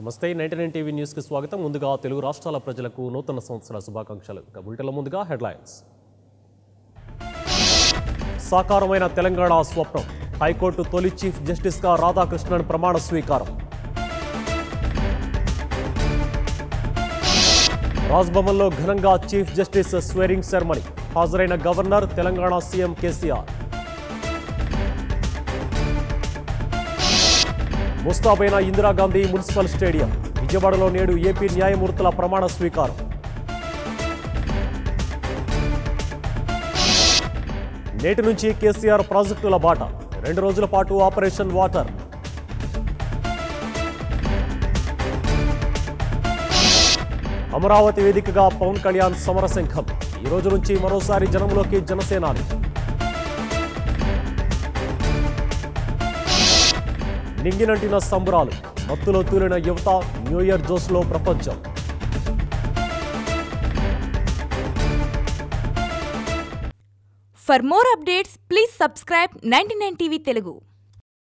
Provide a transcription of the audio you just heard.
నమస్తే ninety nine TV న్యూస్కి స్వాగతం ముందుగా తెలుగు రాష్ట్రాల ప్రజలకు నూతన సంవత్సర శుభాకాంక్షలు ఇక బులెటిన్ల ముందుగా హెడ్లైన్స్ సాకారమైన తెలంగాణ స్వప్నం హైకోర్టు తొలి చీఫ్ జస్టిస్గా రాధాకృష్ణన్ ప్రమాణ స్వీకారం రాజ్భవన్లో ఘనంగా చీఫ్ జస్టిస్ స్వేరింగ్ సెరమనీ హాజరైన governor Telangana CM KCR ముస్తాబైన Indira Gandhi municipal stadium విజయవాడలో నేడు ఏపీ న్యాయమూర్తుల ప్రమాణ స్వీకారం నేటి నుంచి కేసీఆర్ ప్రాజెక్టుల బాట రెండు రోజుల పాటు ఆపరేషన్ వాటర్ అమరావతి వేదికగా పవన్ కళ్యాణ్ సమరశంఖం ఈ రోజు నుంచి మరోసారి జనంలోకి జనసేనాని నింగినంటిన సంబరాలు మత్తులో తూలిన యువత న్యూ ఇయర్ జోస్లో ప్రపంచం For more updates, please subscribe 99 TV Telugu.